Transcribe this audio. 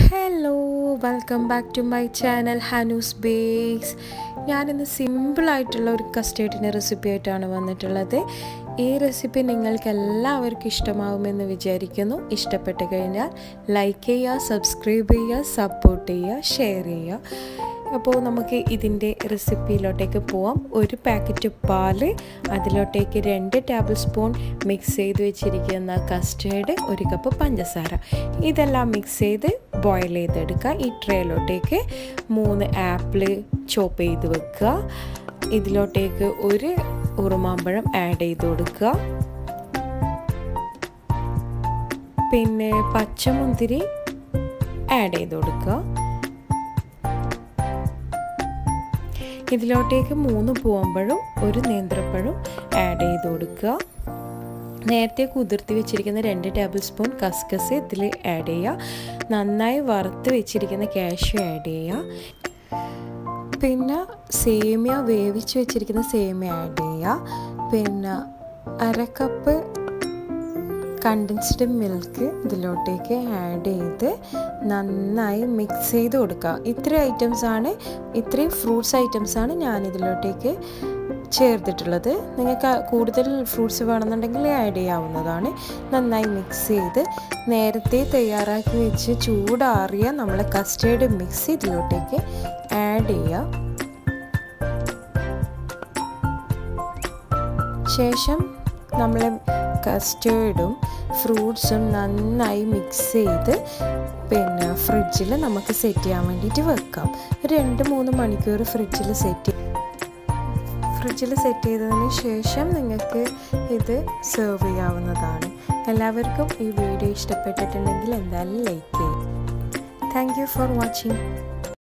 hello welcome back to my channel Hanoos bakes ഞാനിന്ന് സിമ്പിളായിട്ടുള്ള ഒരു കസ്റ്റേർഡിൻ്റെ റെസിപ്പി ആയിട്ടാണ് വന്നിട്ടുള്ളത് ഈ റെസിപ്പി നിങ്ങൾക്ക് എല്ലാവർക്കും ഇഷ്ടമാവുമെന്ന് വിചാരിക്കുന്നു ഇഷ്ടപ്പെട്ട് കഴിഞ്ഞാൽ ലൈക്ക് ചെയ്യുക സബ്സ്ക്രൈബ് ചെയ്യുക സപ്പോർട്ട് ചെയ്യുക ഷെയർ ചെയ്യുക അപ്പോൾ നമുക്ക് ഇതിൻ്റെ റെസിപ്പിയിലോട്ടേക്ക് പോവാം ഒരു പാക്കറ്റ് പാല് അതിലോട്ടേക്ക് രണ്ട് ടേബിൾ സ്പൂൺ മിക്സ് ചെയ്ത് വെച്ചിരിക്കുന്ന കസ്റ്റേർഡ് ഒരു കപ്പ് പഞ്ചസാര ഇതെല്ലാം മിക്സ് ചെയ്ത് ബോയിൽ ചെയ്തെടുക്കുക ഈ ട്രേയിലോട്ടേക്ക് മൂന്ന് ആപ്പിൾ ചോപ്പ് ചെയ്ത് വെക്കുക ഇതിലോട്ടേക്ക് ഒരു ഉറുമാമ്പഴം ആഡ് ചെയ്ത് കൊടുക്കുക പിന്നെ പച്ചമുന്തിരി ആഡ് ചെയ്ത് കൊടുക്കുക ഇതിലോട്ടേക്ക് മൂന്ന് പൂവമ്പഴവും ഒരു നേന്ത്രപ്പഴവും ആഡ് ചെയ്ത് കൊടുക്കുക നേരത്തെ കുതിർത്തി വെച്ചിരിക്കുന്ന രണ്ട് ടേബിൾ സ്പൂൺ കസ്കസ് ഇതിൽ ആഡ് ചെയ്യുക നന്നായി വറുത്ത് വെച്ചിരിക്കുന്ന കാഷ്യൂ ആഡ് ചെയ്യുക പിന്നെ സേമിയ വേവിച്ച് വെച്ചിരിക്കുന്ന സേമിയ ആഡ് ചെയ്യുക പിന്നെ അരക്കപ്പ് കണ്ടൻസ്ഡ് മിൽക്ക് ഇതിലോട്ടേക്ക് ആഡ് ചെയ്ത് നന്നായി മിക്സ് ചെയ്ത് കൊടുക്കുക ഇത്രയും ഐറ്റംസാണ് ഇത്രയും ഫ്രൂട്ട്സ് ഐറ്റംസാണ് ഞാൻ ഇതിലോട്ടേക്ക് ചേർത്തിട്ടുള്ളത് നിങ്ങൾക്ക് കൂടുതൽ ഫ്രൂട്ട്സ് വേണമെന്നുണ്ടെങ്കിൽ ആഡ് ചെയ്യാവുന്നതാണ് നന്നായി മിക്സ് ചെയ്ത് നേരത്തെ തയ്യാറാക്കി വെച്ച് ചൂടാറിയ നമ്മളെ കസ്റ്റേർഡ് മിക്സ് ഇതിലോട്ടേക്ക് ആഡ് ചെയ്യുക ശേഷം നമ്മൾ കസ്റ്റേർഡും ഫ്രൂട്ട്സും നന്നായി മിക്സ് ചെയ്ത് പിന്നെ ഫ്രിഡ്ജിൽ നമുക്ക് സെറ്റ് ചെയ്യാൻ വേണ്ടിയിട്ട് വെക്കാം ഒരു രണ്ട് മൂന്ന് മണിക്കൂർ ഫ്രിഡ്ജിൽ സെറ്റ് ഫ്രിഡ്ജിൽ സെറ്റ് ചെയ്തതിന് ശേഷം നിങ്ങൾക്ക് ഇത് സെർവ് ചെയ്യാവുന്നതാണ് എല്ലാവർക്കും ഈ വീഡിയോ ഇഷ്ടപ്പെട്ടിട്ടുണ്ടെങ്കിൽ എന്തായാലും ലൈക്ക് ചെയ്യും താങ്ക് യു ഫോർ വാച്ചിങ്